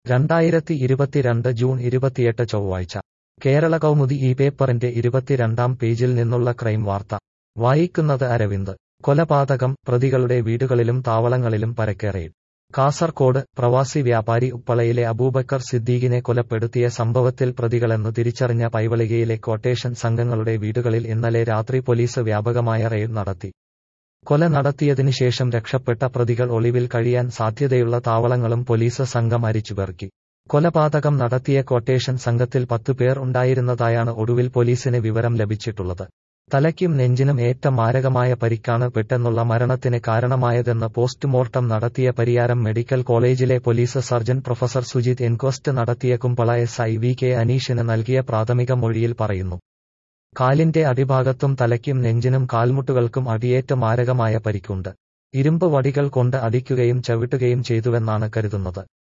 രണ്ടായിരത്തി ഇരുപത്തിരണ്ട് ജൂൺ ഇരുപത്തിയെട്ട് ചൊവ്വാഴ്ച കേരള കൗമുദി ഈ പേപ്പറിന്റെ ഇരുപത്തിരണ്ടാം പേജിൽ നിന്നുള്ള ക്രൈം വാർത്ത വായിക്കുന്നത് അരവിന്ദ് കൊലപാതകം പ്രതികളുടെ വീടുകളിലും താവളങ്ങളിലും പരക്കേറയിൽ കാസർകോട് പ്രവാസി വ്യാപാരി ഉപ്പളയിലെ അബൂബക്കർ സിദ്ദീഖിനെ കൊലപ്പെടുത്തിയ സംഭവത്തിൽ പ്രതികളെന്ന് തിരിച്ചറിഞ്ഞ പൈവളികയിലെ ക്വട്ടേഷൻ സംഘങ്ങളുടെ വീടുകളിൽ ഇന്നലെ രാത്രി പോലീസ് വ്യാപകമായ റെയ്ഡ് നടത്തി കൊല നടത്തിയതിനു ശേഷം രക്ഷപ്പെട്ട പ്രതികൾ ഒളിവിൽ കഴിയാൻ സാധ്യതയുള്ള താവളങ്ങളും പോലീസ് സംഘം അരിച്ചുപെറുക്കി കൊലപാതകം നടത്തിയ ക്വട്ടേഷൻ സംഘത്തിൽ പത്തു പേർ ഉണ്ടായിരുന്നതായാണ് ഒടുവിൽ പോലീസിന് വിവരം ലഭിച്ചിട്ടുള്ളത് തലയ്ക്കും നെഞ്ചിനും ഏറ്റ മാരകമായ പരിക്കാണ് പെട്ടെന്നുള്ള മരണത്തിന് കാരണമായതെന്ന് പോസ്റ്റ്മോർട്ടം നടത്തിയ പരിയാരം മെഡിക്കൽ കോളേജിലെ police surgeon professor Sujith inquest നടത്തിയ Kumbla S I V K അനീഷിന് നൽകിയ പ്രാഥമിക മൊഴിയിൽ പറയുന്നു കാലിന്റെ അടിഭാഗത്തും തലയ്ക്കും നെഞ്ചിനും കാൽമുട്ടുകൾക്കും അടിയേറ്റ മാരകമായ പരിക്കുണ്ട് ഇരുമ്പ് വടികൾ കൊണ്ട് അടിക്കുകയും ചവിട്ടുകയും ചെയ്തുവെന്നാണ് കരുതുന്നത്